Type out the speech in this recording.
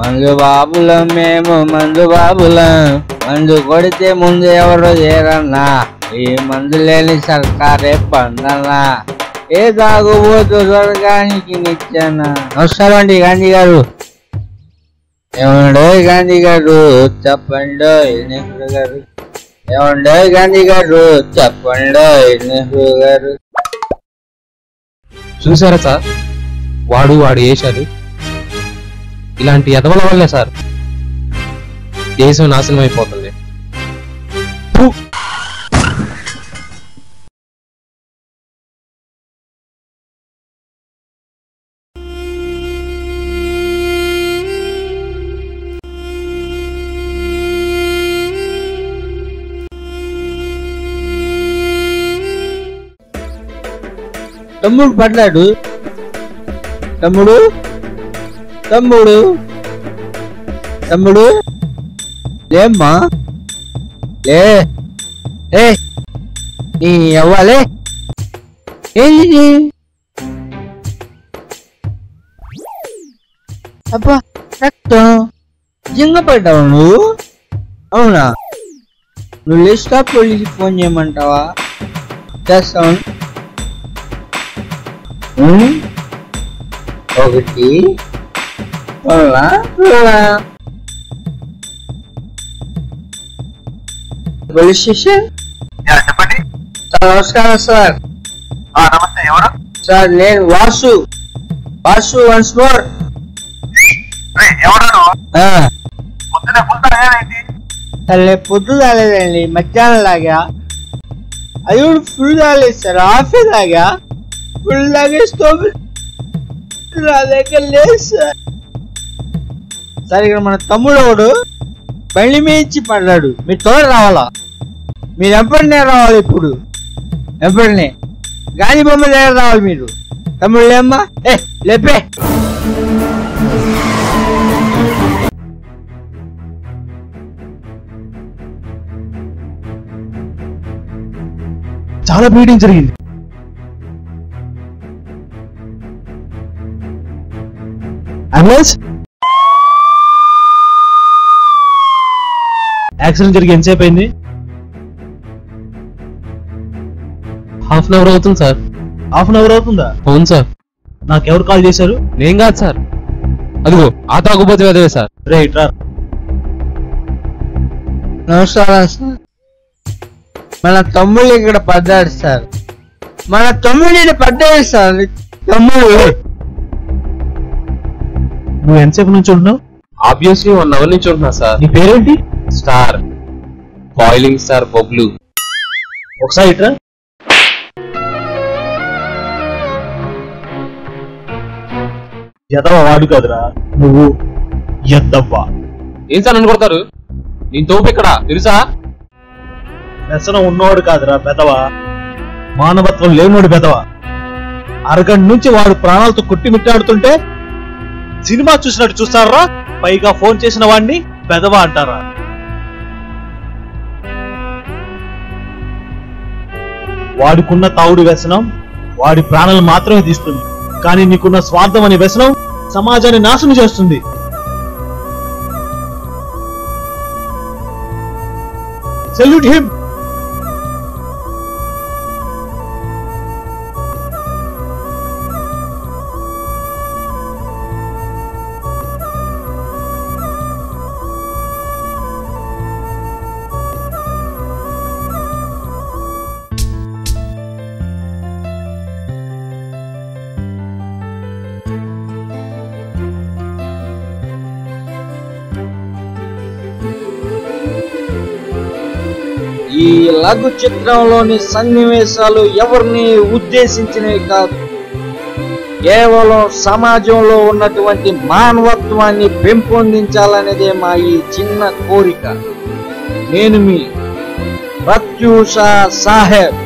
మందు బాబులం మేము మందు బాబులం మందు కొడితే ముందు ఎవరు చేరన్నా ఈ మందు లేని సర్కారే పందన్నా ఏ తాగుబోతు స్వర్గానికి నిచ్చాన నమస్కారం అండి గాంధీ గారు ఏమండో గాంధీ గారు చెప్పండో నెహ్రూ గారు ఏమండో గాంధీ గారు చెప్పండో నెహ్రూ గారు చూసారా సార్ వాడు వాడు వేశాడు ఇలాంటి ఎదవల వల్లే సార్ దేశం నాశనం అయిపోతుంది ఫు! తమ్ముడు పడ్డాడు తమ్ముడు తమ్ముడు తమ్ముడు లేమ్మా లే ఏ నీ అవ్వాలే ఏంటి అబ్బా రక్తం నిజంగా పడ్డావు నువ్వు అవునా నువ్వు లిస్ట్ ఆఫ్ పోలీస్కి ఫోన్ చేయమంటావా చేస్తాను ఉమ్, ఒకటి సున్నా, సున్నా. పోలీస్ స్టేషన్ చెప్పండి సార్ నమస్కారం సార్ ఆ, నమస్తే ఎవరు సార్ నేను వాసు వాసు వన్స్ మోర్ రే, ఎవరు నువ్వు? పొద్దునే ఫుల్ తాగావేంటి? సరే పొద్దు తాగలేదండి మధ్యాహ్నం తాగా అది కూడా ఫుల్ తాగలేదు సార్ హాఫే తాగా ఫుల్ తాగేస్తూ నా దగ్గర లేదు సార్ సార్ ఇక్కడ మన తమ్ముడు ఒకడు బండి మేయించి పడ్డాడు మీరు తోడు రావాలా మీరు ఎప్పటినే రావాలి ఇప్పుడు ఎప్పటినే గాలి బొమ్మ దగ్గర రావాలి మీరు తమ్ముడు లేమ్మా ఏ లేపే చాలా బ్లీడింగ్ జరిగింది అంబులెన్స్ యాక్సిడెంట్ జరిగి ఎంతసేపు అయింది హాఫ్ అన్ అవర్ అవుతుంది సార్ హాఫ్ అన్ అవర్ అవుతుందా అవును సార్ నాకు ఎవరు కాల్ చేశారు నేను కాదు సార్ అదిగో ఆ తాగుబోతు వెదవే సార్ రైట్ రా నమస్కారం సార్ మన తమ్ముడు ఇక్కడ పడ్డాడు సార్ మన తమ్ముడు ఇక్కడ పడ్డాడు సార్ తమ్ముడు నువ్వు ఎంతసేపు నుంచి ఉంటున్నావు ఆబ్వియస్లీ వన్ అవర్ నుంచి ఉంటున్నా సార్ నీ పేరేంటి స్టార్ బాయిలింగ్ స్టార్ బొబ్లు ఒకసారి ఇట్రా ఎదవ వాడు కాదురా నువ్వు ఎద్దవ్వా ఏం సార్ నన్ను కొడతారు నేను తోపు ఇక్కడ తెలుసా వ్యసనం ఉన్నవాడు కాదురా పెదవా మానవత్వం లేనివాడు పెదవా అరగంట నుంచి వాడు ప్రాణాలతో కొట్టిమిట్టాడుతుంటే సినిమా చూసినట్టు చూస్తారా పైగా ఫోన్ చేసిన వాడిని పెదవా అంటారా వాడికున్న తావుడు వ్యసనం వాడి ప్రాణాలు మాత్రమే తీస్తుంది కానీ నీకున్న స్వార్థం అనే వ్యసనం సమాజాన్ని నాశనం చేస్తుంది సెల్యూట్ హిమ్ ఈ లఘు చిత్రంలోని సన్నివేశాలు ఎవరిని ఉద్దేశించినవి కాదు కేవలం సమాజంలో ఉన్నటువంటి మానవత్వాన్ని పెంపొందించాలనేదే మా ఈ చిన్న కోరిక నేను మీ ప్రత్యూష సాహెబ్